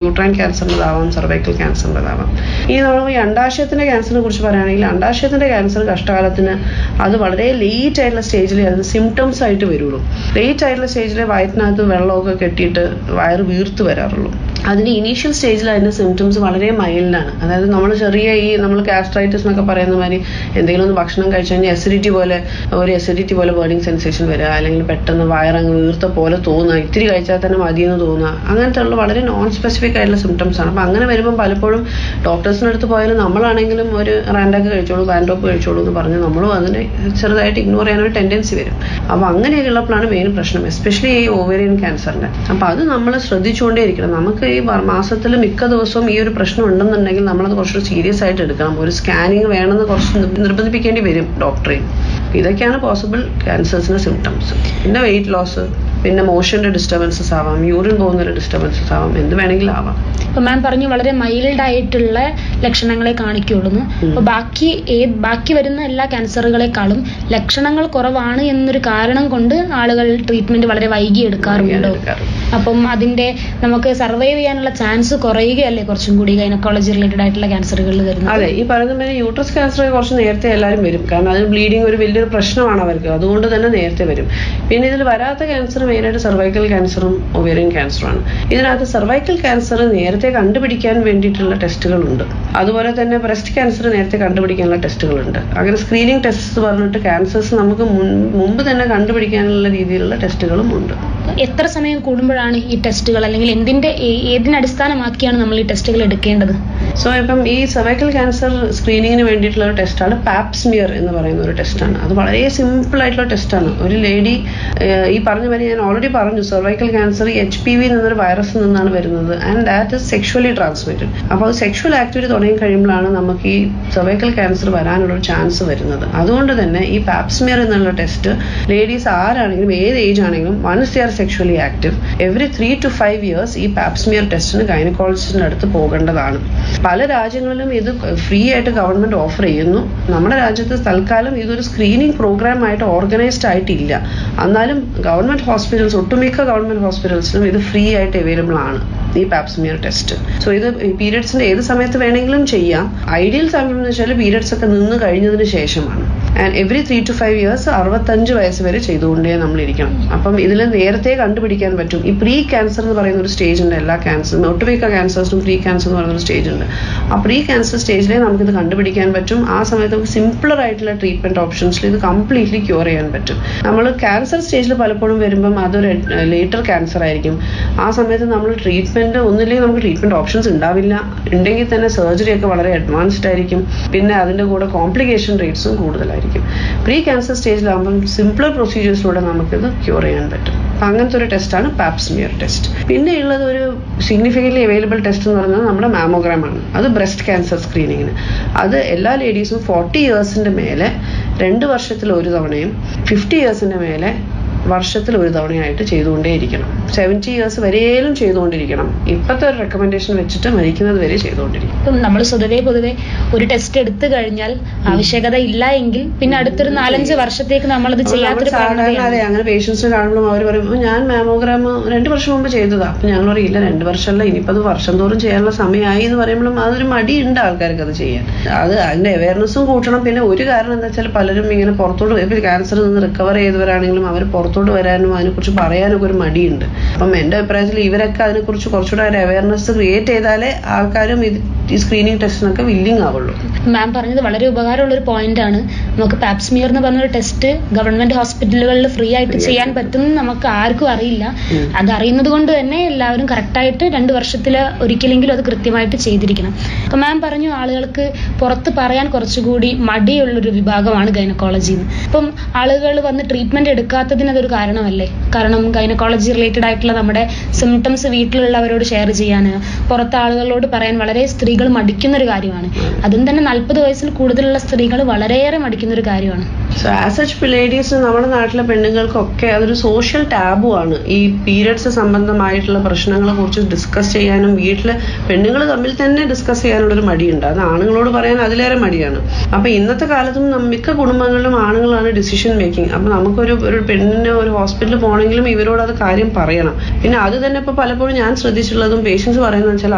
Uterine ക്യാൻസറിൻ്റെതാവാം cervical ക്യാൻസറിൻ്റെതാവാം ഇനി നമ്മൾ ഈ അണ്ടാശയത്തിന്റെ ക്യാൻസറിനെ കുറിച്ച് പറയുകയാണെങ്കിൽ അണ്ടാശയത്തിന്റെ ക്യാൻസർ കഷ്ടകാലത്തിന് അത് വളരെ ലേറ്റ് ആയിട്ടുള്ള സ്റ്റേജിൽ അതിന് സിംറ്റംസ് ആയിട്ട് വരുള്ളൂ ലേറ്റ് ആയിട്ടുള്ള സ്റ്റേജിൽ വയറ്റിനകത്ത് വെള്ളമൊക്കെ കെട്ടിയിട്ട് വയറ് വീർത്ത് വരാറുള്ളൂ അതിന് ഇനീഷ്യൽ സ്റ്റേജിൽ അതിന്റെ സിംറ്റംസ് വളരെ മൈൽഡാണ് അതായത് നമ്മൾ ചെറിയ ഈ നമ്മൾ കാസ്ട്രൈറ്റിസ് എന്നൊക്കെ പറയുന്ന മാതിരി എന്തെങ്കിലും ഒന്ന് ഭക്ഷണം കഴിച്ചു കഴിഞ്ഞാൽ എസിഡിറ്റി പോലെ ഒരു എസിഡിറ്റി പോലെ ബേണിംഗ് സെൻസേഷൻ വരിക അല്ലെങ്കിൽ പെട്ടെന്ന് വയറങ്ങ് വീർത്ത പോലെ തോന്നുക ഇത്തിരി കഴിച്ചാൽ തന്നെ മതിയെന്ന് തോന്നുക അങ്ങനത്തെ ഉള്ള വളരെ നോൺ സ്പെസിഫിക് ആയിട്ടുള്ള സിംറ്റംസ് ആണ് അപ്പം അങ്ങനെ വരുമ്പോൾ പലപ്പോഴും ഡോക്ടേഴ്സിൻ്റെ അടുത്ത് പോയാലും നമ്മളാണെങ്കിലും ഒരു റാൻഡൊക്കെ കഴിച്ചോളൂ പാൻഡോപ്പ് കഴിച്ചോളൂ എന്ന് പറഞ്ഞ് നമ്മളും അതിനെ ചെറുതായിട്ട് ഇഗ്നോർ ചെയ്യാനൊരു ടെൻഡൻസി വരും അപ്പോൾ അങ്ങനെയൊക്കെ ഉള്ളപ്പോഴാണ് മെയിൻ പ്രശ്നം എസ്പെഷ്യലി ഈ ഓവേറിയൻ ക്യാൻസറിന്റെ അപ്പം അത് നമ്മൾ ശ്രദ്ധിച്ചുകൊണ്ടേ ഇരിക്കണം നമുക്ക് ഈ മാസത്തിൽ മിക്ക ദിവസവും ഈ ഒരു പ്രശ്നം ഉണ്ടെന്നുണ്ടെങ്കിൽ നമ്മളത് കുറച്ച് സീരിയസ് ആയിട്ട് എടുക്കണം ഒരു സ്കാനിങ് വേണമെന്ന് കുറച്ച് നിർ- നിർബന്ധിപ്പിക്കേണ്ടി വരും ഡോക്ടറെ ഇതൊക്കെയാണ് പോസിബിൾ ക്യാൻസേഴ്സിന്റെ സിംറ്റംസ് പിന്നെ വെയിറ്റ് ലോസ് പിന്നെ മോഷന്റെ ഡിസ്റ്റർബൻസസ് ആവാം യൂറിൻ പോകുന്നൊരു ഡിസ്റ്റർബൻസസ് ആവാം എന്ത് വേണമെങ്കിലും ആവാം ഇപ്പൊ മാം പറഞ്ഞു വളരെ മൈൽഡ് ആയിട്ടുള്ള ലക്ഷണങ്ങളെ കാണിക്കുള്ളൂ അപ്പൊ ബാക്കി ഏത് ബാക്കി വരുന്ന എല്ലാ ക്യാൻസറുകളെക്കാളും ലക്ഷണങ്ങൾ കുറവാണ് എന്നൊരു കാരണം കൊണ്ട് ആളുകൾ ട്രീറ്റ്മെന്റ് വളരെ വൈകി എടുക്കാറുണ്ടോ എടുക്കാറുണ്ട്. അപ്പം അതിന്റെ നമുക്ക് സർവൈവ് ചെയ്യാനുള്ള ചാൻസ് കുറയുകയല്ലേ കുറച്ചും കൂടി ഗൈനക്കോളജി റിലേറ്റഡ് ആയിട്ടുള്ള ക്യാൻസറുകളിൽ വരുന്നത് അതെ ഈ പറയുന്ന പോലെ യൂട്രസ് ക്യാൻസർ കുറച്ച് നേരത്തെ എല്ലാവരും വരും കാരണം അതിന് ബ്ലീഡിങ് ഒരു വലിയൊരു പ്രശ്നമാണ് അവർക്ക് അതുകൊണ്ട് തന്നെ നേരത്തെ വരും പിന്നെ ഇതിൽ വരാത്ത ക്യാൻസർ മെയിനായിട്ട് സർവൈക്കൽ ക്യാൻസറും ഒവേറിയൻ ക്യാൻസറുമാണ് ഇതിനകത്ത് സർവൈക്കൽ ക്യാൻസർ നേരത്തെ കണ്ടുപിടിക്കാൻ വേണ്ടിയിട്ടുള്ള ടെസ്റ്റുകളുണ്ട് അതുപോലെ തന്നെ ബ്രസ്റ്റ് ക്യാൻസർ നേരത്തെ കണ്ടുപിടിക്കാനുള്ള ടെസ്റ്റുകളുണ്ട് അങ്ങനെ സ്ക്രീനിങ് ടെസ്റ്റ് പറഞ്ഞിട്ട് ക്യാൻസേഴ്സ് നമുക്ക് മുൻ- മുമ്പ് തന്നെ കണ്ടുപിടിക്കാനുള്ള രീതിയിലുള്ള ടെസ്റ്റുകളും ഉണ്ട് എത്ര സമയം കൂടുമ്പോഴാണ് ഈ ടെസ്റ്റുകൾ അല്ലെങ്കിൽ എന്തിന്റെ ഏ- ഏതിനെ അടിസ്ഥാനമാക്കിയാണ് നമ്മൾ ഈ ടെസ്റ്റുകൾ എടുക്കേണ്ടത് സോ ഇപ്പം ഈ സർവൈക്കൽ ക്യാൻസർ സ്ക്രീനിങ്ങിന് വേണ്ടിയിട്ടുള്ള ഒരു ടെസ്റ്റാണ് പാപ്സ്മിയർ എന്ന് പറയുന്ന ഒരു ടെസ്റ്റാണ് അത് വളരെ സിമ്പിൾ ആയിട്ടുള്ള ടെസ്റ്റാണ് ഒരു ലേഡി ഈ പറഞ്ഞ മാതിരി ഞാൻ ഓൾറെഡി പറഞ്ഞു cervical cancer H P V എന്നൊരു വൈറസിൽ നിന്നാണ് വരുന്നത് and that is sexually transmitted അപ്പോൾ അത് സെക്ഷുവൽ ആക്ടിവിറ്റി തുടങ്ങി കഴിയുമ്പോഴാണ് നമുക്ക് ഈ സർവൈക്കൽ ക്യാൻസർ വരാനുള്ള ഒരു ചാൻസ് വരുന്നത് അതുകൊണ്ട് തന്നെ ഈ പാപ്സ്മിയർ എന്നുള്ള ടെസ്റ്റ് ലേഡീസ് ആരാണെങ്കിലും ഏത് ഏജ് ആണെങ്കിലും once they are sexually active every three to five years ഈ പാപ്സ്മിയർ ടെസ്റ്റിന് ഗൈനക്കോളജിസ്റ്റിന്റെ അടുത്ത് പോകേണ്ടതാണ് പല രാജ്യങ്ങളിലും ഇത് ഫ്രീ ആയിട്ട് ഗവൺമെന്റ് ഓഫർ ചെയ്യുന്നു നമ്മുടെ രാജ്യത്ത് തൽക്കാലം ഇതൊരു സ്ക്രീനിങ് പ്രോഗ്രാം ആയിട്ട് ഓർഗനൈസ്ഡ് ആയിട്ടില്ല എന്നാലും ഗവൺമെന്റ് ഹോസ്പിറ്റൽസ് ഒട്ടുമിക്ക ഗവൺമെന്റ് ഹോസ്പിറ്റൽസിലും ഇത് ഫ്രീ ആയിട്ട് അവൈലബിൾ ആണ് ഈ പാപ്സ്മിയർ ടെസ്റ്റ് സോ ഇത് പീരിയഡ്സിന്റെ ഏത് സമയത്ത് വേണമെങ്കിലും ചെയ്യാം ഐഡിയൽ സമയം എന്ന് വെച്ചാൽ പീരിയഡ്സ് ഒക്കെ നിന്ന് കഴിഞ്ഞതിന് ശേഷമാണ് and every three to five years അറുപത്തഞ്ച് വയസ്സ് വരെ ചെയ്തുകൊണ്ടേ നമ്മൾ ഇരിക്കണം അപ്പം ഇതിൽ നേരത്തെ കണ്ടുപിടിക്കാൻ പറ്റും ഈ പ്രീ ക്യാൻസർ എന്ന് പറയുന്ന ഒരു സ്റ്റേജ് ഉണ്ട് എല്ലാ ക്യാൻസറിനും ഒട്ടുമിക്ക ക്യാൻസേഴ്സിനും പ്രീ ക്യാൻസർ എന്ന് പറയുന്ന ഒരു സ്റ്റേജ് ഉണ്ട് ആ പ്രീ ക്യാൻസർ സ്റ്റേജിലെ നമുക്കിത് കണ്ടുപിടിക്കാൻ പറ്റും ആ സമയത്ത് നമുക്ക് സിംപിളർ ആയിട്ടുള്ള ട്രീറ്റ്മെന്റ് ഓപ്ഷൻസിൽ ഇത് കംപ്ലീറ്റ്ലി ക്യൂർ ചെയ്യാൻ പറ്റും നമ്മൾ ക്യാൻസർ സ്റ്റേജിൽ പലപ്പോഴും വരുമ്പം അതൊരു ലേറ്റർ ക്യാൻസർ ആയിരിക്കും ആ സമയത്ത് നമ്മൾ ട്രീറ്റ്മെന്റ് ഒന്നില്ലെങ്കിൽ നമുക്ക് ട്രീറ്റ്മെന്റ് ഓപ്ഷൻസ് ഉണ്ടാവില്ല ഉണ്ടെങ്കിൽ തന്നെ സർജറി ഒക്കെ വളരെ അഡ്വാൻസ്ഡ് ആയിരിക്കും പിന്നെ അതിന്റെ കൂടെ കോംപ്ലിക്കേഷൻ റേറ്റ്സും കൂടുതലായിരിക്കും പ്രീ ക്യാൻസർ സ്റ്റേജിലാകുമ്പം സിംപിളർ പ്രൊസീജിയേഴ്സിലൂടെ നമുക്കിത് ക്യൂർ ചെയ്യാൻ പറ്റും അപ്പൊ അങ്ങനത്തെ ഒരു ടെസ്റ്റാണ് പാപ്സ്മിയർ ടെസ്റ്റ് പിന്നെ ഉള്ളത് ഒരു സിഗ്നിഫിക്കൻ്റ്ലി അവൈലബിൾ ടെസ്റ്റ് എന്ന് പറയുന്നത് നമ്മുടെ മാമോഗ്രാം ആണ് അത് ബ്രസ്റ്റ് ക്യാൻസർ സ്ക്രീനിങ്ങിന് അത് എല്ലാ ലേഡീസും ഫോർട്ടി ഇയേഴ്സിന്റെ മേലെ രണ്ട് വർഷത്തിൽ ഒരു തവണയും ഫിഫ്റ്റി ഇയേഴ്സിന്റെ മേലെ വർഷത്തിൽ ഒരു തവണയായിട്ട് ചെയ്തുകൊണ്ടേയിരിക്കണം സെവൻറ്റി ഇയേഴ്സ് വരെയും ചെയ്തുകൊണ്ടിരിക്കണം ഇപ്പോഴത്തെ ഒരു റെക്കമെൻഡേഷൻ വെച്ചിട്ട് മരിക്കുന്നത് വരെ ചെയ്തുകൊണ്ടിരിക്കും ഇപ്പം നമ്മൾ സ്വതവേ പൊതുവെ ഒരു ടെസ്റ്റ് എടുത്തു കഴിഞ്ഞാൽ ആവശ്യകത ഇല്ല എങ്കിൽ പിന്നെ അടുത്തൊരു നാലഞ്ച് വർഷത്തേക്ക് നമ്മളത് അപ്പോൾ ചെയ്യാത്തൊരു നമ്മൾ സാധാരണ പ്രവണതയാണ് അതെ അങ്ങനെ പേഷ്യൻസിനെ കാണുമ്പോൾ അവർ പറയും "ഓ, ഞാൻ മാമോഗ്രാം രണ്ട് വർഷം മുമ്പ് ചെയ്തതാ അപ്പൊ ഞങ്ങൾ പറയും ഇല്ല രണ്ട് വർഷമല്ല ഇനിയിപ്പോ അത് വർഷം തോറും ചെയ്യാനുള്ള സമയമായി എന്ന് പറയുമ്പോഴും അതൊരു മടിയുണ്ട് ആൾക്കാർക്ക് അത് ചെയ്യാൻ അത് അതിന്റെ അവയർനെസ്സും കൂട്ടണം പിന്നെ ഒരു കാരണം എന്താ വെച്ചാൽ പലരും ഇങ്ങനെ പുറത്തോട്ട് ഇപ്പൊ ക്യാൻസറിൽ നിന്ന് റിക്കവർ ചെയ്തവരാണെങ്കിലും അവർ പുറത്തോട്ട് വരാനും അതിനെക്കുറിച്ച് പറയാനൊക്കെ ഒരു മടിയുണ്ട് അപ്പം എന്റെ അഭിപ്രായത്തിൽ ഇവരൊക്കെ അതിനെക്കുറിച്ച് കുറച്ചുകൂടെ ഒരു അവയർനെസ് ക്രിയേറ്റ് ചെയ്താലേ ആൾക്കാരും ഇത് ഈ സ്ക്രീനിങ് ടെസ്റ്റിനൊക്കെ വില്ലിങ് ആവുള്ളൂ മാം പറഞ്ഞത് വളരെ ഉപകാരമുള്ള ഒരു പോയിന്റ് ആണ് നമുക്ക് പാപ്സ്മിയർ എന്ന് പറഞ്ഞൊരു ടെസ്റ്റ് ഗവൺമെന്റ് ഹോസ്പിറ്റലുകളിൽ ഫ്രീ ആയിട്ട് ചെയ്യാൻ പറ്റും നമുക്ക് ആർക്കും അറിയില്ല ഉം. അത് അറിയുന്നത് കൊണ്ട് തന്നെ എല്ലാവരും കറക്റ്റായിട്ട് രണ്ട് വർഷത്തിൽ ഒരിക്കലെങ്കിലും അത് കൃത്യമായിട്ട് ചെയ്തിരിക്കണം അപ്പൊ മാം പറഞ്ഞു ആളുകൾക്ക് പുറത്ത് പറയാൻ കുറച്ചുകൂടി മടിയുള്ളൊരു വിഭാഗമാണ് ഗൈനക്കോളജി അപ്പം ആളുകൾ വന്ന് ട്രീറ്റ്മെന്റ് എടുക്കാത്തതിന് അതൊരു കാരണമല്ലേ കാരണം ഗൈനക്കോളജി റിലേറ്റഡ് ആയിട്ടുള്ള നമ്മുടെ സിംറ്റംസ് വീട്ടിലുള്ളവരോട് ഷെയർ ചെയ്യാൻ പുറത്ത് ആളുകളോട് പറയാൻ വളരെ സ്ത്രീകൾ മടിക്കുന്ന ഒരു കാര്യമാണ് അതും തന്നെ നാൽപ്പത് വയസ്സിൽ കൂടുതലുള്ള സ്ത്രീകൾ വളരെയേറെ മടിക്കുന്ന ഒരു കാര്യമാണ് സോ ആസ് സച്ച് ലേഡീസ് നമ്മുടെ നാട്ടിലെ പെണ്ണുങ്ങൾക്കൊക്കെ അതൊരു സോഷ്യൽ ടാബു ആണ് ഈ പീരിയഡ്സ് സംബന്ധമായിട്ടുള്ള പ്രശ്നങ്ങളെ കുറിച്ച് ഡിസ്കസ് ചെയ്യാനും വീട്ടില് പെണ്ണുങ്ങൾ തമ്മിൽ തന്നെ ഡിസ്കസ് ചെയ്യാനുള്ള ഒരു മടിയുണ്ട് അത് ആണുങ്ങളോട് പറയാൻ അതിലേറെ മടിയാണ് അപ്പൊ ഇന്നത്തെ കാലത്തും നം- മിക്ക കുടുംബങ്ങളിലും ആണുങ്ങളാണ് ഡിസിഷൻ മേക്കിംഗ് അപ്പൊ നമുക്കൊരു ഒരു പെണ്ണിന് ഒരു ഹോസ്പിറ്റലിൽ പോകണമെങ്കിലും ഇവരോട് അത് കാര്യം പറയണം പിന്നെ അത് തന്നെ ഇപ്പൊ പലപ്പോഴും ഞാൻ ശ്രദ്ധിച്ചിട്ടുള്ളതും പേഷ്യൻസ് പറയുന്നത് വെച്ചാൽ